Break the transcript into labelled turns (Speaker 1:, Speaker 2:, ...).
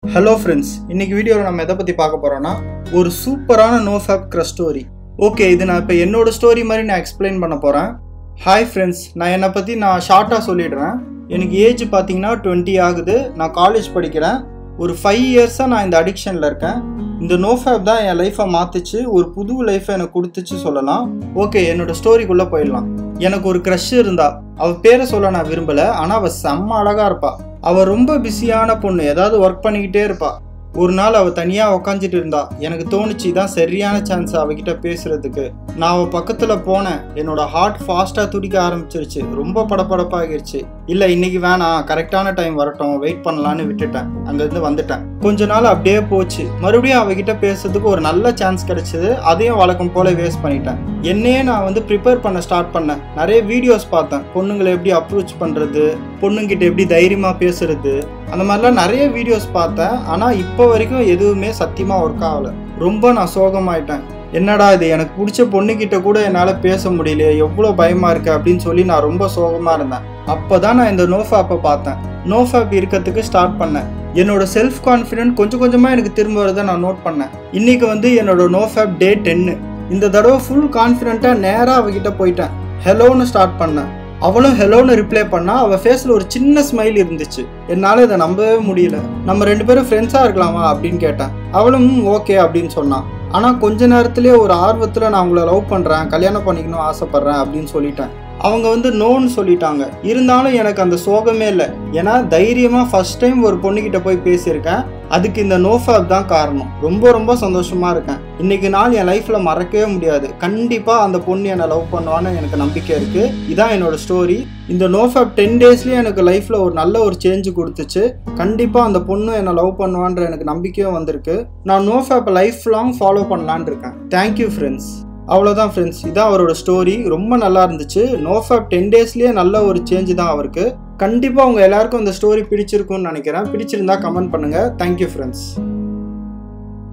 Speaker 1: hello friends இன்னைக்கு வீடியோவில் நம்ம எதை பற்றி பார்க்க போகிறோன்னா ஒரு சூப்பரான no fab crush story okay இது நான் இப்போ என்னோட ஸ்டோரி மாதிரி நான் எக்ஸ்பிளைன் பண்ண போகிறேன் ஹாய் ஃப்ரெண்ட்ஸ் நான் என்னை பற்றி நான் ஷார்ட்டாக சொல்லிடுறேன் எனக்கு ஏஜ் பார்த்தீங்கன்னா டுவெண்ட்டி ஆகுது நான் காலேஜ் படிக்கிறேன் ஒரு ஃபைவ் இயர்ஸாக நான் இந்த அடிக்ஷனில் இருக்கேன் இந்த நோ ஃபேப் தான் என் லைஃப்பை மாற்றுச்சு ஒரு புது லைஃப்பை எனக்கு கொடுத்துச்சு சொல்லலாம் ஓகே என்னோட ஸ்டோரிக்குள்ளே போயிடலாம் எனக்கு ஒரு க்ரஷ் இருந்தா அவ பேரை சொல்ல நான் விரும்பல ஆனா அவ செம்ம அழகா இருப்பா அவ ரொம்ப பிஸியான பொண்ணு ஏதாவது ஒர்க் பண்ணிக்கிட்டே இருப்பா ஒரு நாள் அவ தனியா உக்காந்துட்டு இருந்தா எனக்கு தோணுச்சு தான் சரியான சான்ஸ் அவகிட்ட பேசுறதுக்கு நான் அவ பக்கத்துல போனேன் என்னோட ஹார்ட் ஃபாஸ்டா துடிக்க ஆரம்பிச்சிருச்சு ரொம்ப படபடப்பாகிருச்சு இல்ல இன்னைக்கு வேணாம் கரெக்டான டைம் வரட்டும் வெயிட் பண்ணலான்னு விட்டுட்டேன் அங்கிருந்து வந்துட்டேன் கொஞ்ச நாள் அப்படியே போச்சு மறுபடியும் அவகிட்ட பேசுறதுக்கு ஒரு நல்ல சான்ஸ் கிடைச்சது அதையும் வழக்கம் போல வேஸ்ட் பண்ணிட்டேன் என்னையே நான் வந்து ப்ரிப்பேர் பண்ண ஸ்டார்ட் பண்ணேன் நிறைய வீடியோஸ் பார்த்தேன் பொண்ணுங்களை எப்படி அப்ரோச் பண்ணுறது பொண்ணுங்கிட்ட எப்படி தைரியமாக பேசுறது அந்த மாதிரிலாம் நிறைய வீடியோஸ் பார்த்தேன் ஆனால் இப்போ வரைக்கும் எதுவுமே சத்தியமாக ஒர்க் ஆகலை ரொம்ப நான் சோகமாயிட்டேன் என்னடா இது எனக்கு பிடிச்ச பொண்ணுக்கிட்ட கூட என்னால் பேச முடியல எவ்வளோ பயமாக இருக்கு அப்படின்னு சொல்லி நான் ரொம்ப சோகமாக இருந்தேன் அப்போ தான் நான் இந்த நோஃபேப்பை பார்த்தேன் நோஃபேப் இருக்கிறதுக்கு ஸ்டார்ட் பண்ணேன் என்னோட செல்ஃப் கான்ஃபிடென்ட் கொஞ்சம் கொஞ்சமாக எனக்கு திரும்ப வரதை நான் நோட் பண்ணேன் இன்னைக்கு வந்து என்னோட நோஃபேப் டே டென்னு இந்த தடவை ஃபுல் கான்ஃபிடென்ட்டாக நேராக அவகிட்ட போயிட்டேன் ஹலோன்னு ஸ்டார்ட் பண்ணேன் அவளும் ஹலோன்னு ரிப்ளை பண்ணா அவள் ஃபேஸில் ஒரு சின்ன ஸ்மைல் இருந்துச்சு என்னால் இதை நம்பவே முடியல நம்ம ரெண்டு பேரும் ஃப்ரெண்ட்ஸாக இருக்கலாமா அப்படின்னு கேட்டேன் அவளும் ஓகே அப்படின்னு சொன்னான் ஆனால் கொஞ்ச நேரத்திலே ஒரு ஆர்வத்தில் நான் உங்களை லவ் பண்ணுறேன் கல்யாணம் பண்ணிக்கணும் ஆசைப்பட்றேன் அப்படின்னு சொல்லிட்டேன் அவங்க வந்து நோன்னு சொல்லிட்டாங்க இருந்தாலும் எனக்கு அந்த சோகமே இல்லை ஏன்னா தைரியமாக ஃபர்ஸ்ட் டைம் ஒரு பொண்ணுக்கிட்ட போய் பேசியிருக்கேன் அதுக்கு இந்த நோஃபேப் தான் காரணம் ரொம்ப ரொம்ப சந்தோஷமா இருக்கேன் இன்னைக்கு நாள் என் லைஃப்ல மறக்கவே முடியாது கண்டிப்பா அந்த பொண்ணு என்னை லவ் பண்ணுவான்னு எனக்கு நம்பிக்கை இருக்கு இதான் என்னோட ஸ்டோரி இந்த நோஃபேப் டென் டேஸ்லயே எனக்கு லைஃப்ல ஒரு நல்ல ஒரு சேஞ்ச் கொடுத்துச்சு கண்டிப்பா அந்த பொண்ணு என்னை லவ் பண்ணுவான்ற எனக்கு நம்பிக்கையும் வந்திருக்கு நான் நோஃபேப்பை லைஃப் லாங் ஃபாலோ பண்ணலான் இருக்கேன் தேங்க்யூ ஃப்ரெண்ட்ஸ் அவ்வளோதான் ஃப்ரெண்ட்ஸ் இதான் அவரோட ஸ்டோரி ரொம்ப நல்லா இருந்துச்சு நோஃபேப் டென் டேஸ்லேயே நல்ல ஒரு சேஞ்ச் தான் அவருக்கு கண்டிப்பாக உங்கள் எல்லாருக்கும் இந்த ஸ்டோரி பிடிச்சிருக்கும்னு நினைக்கிறேன் பிடிச்சிருந்தா கமெண்ட் பண்ணுங்கள் தேங்க்யூ ஃப்ரெண்ட்ஸ்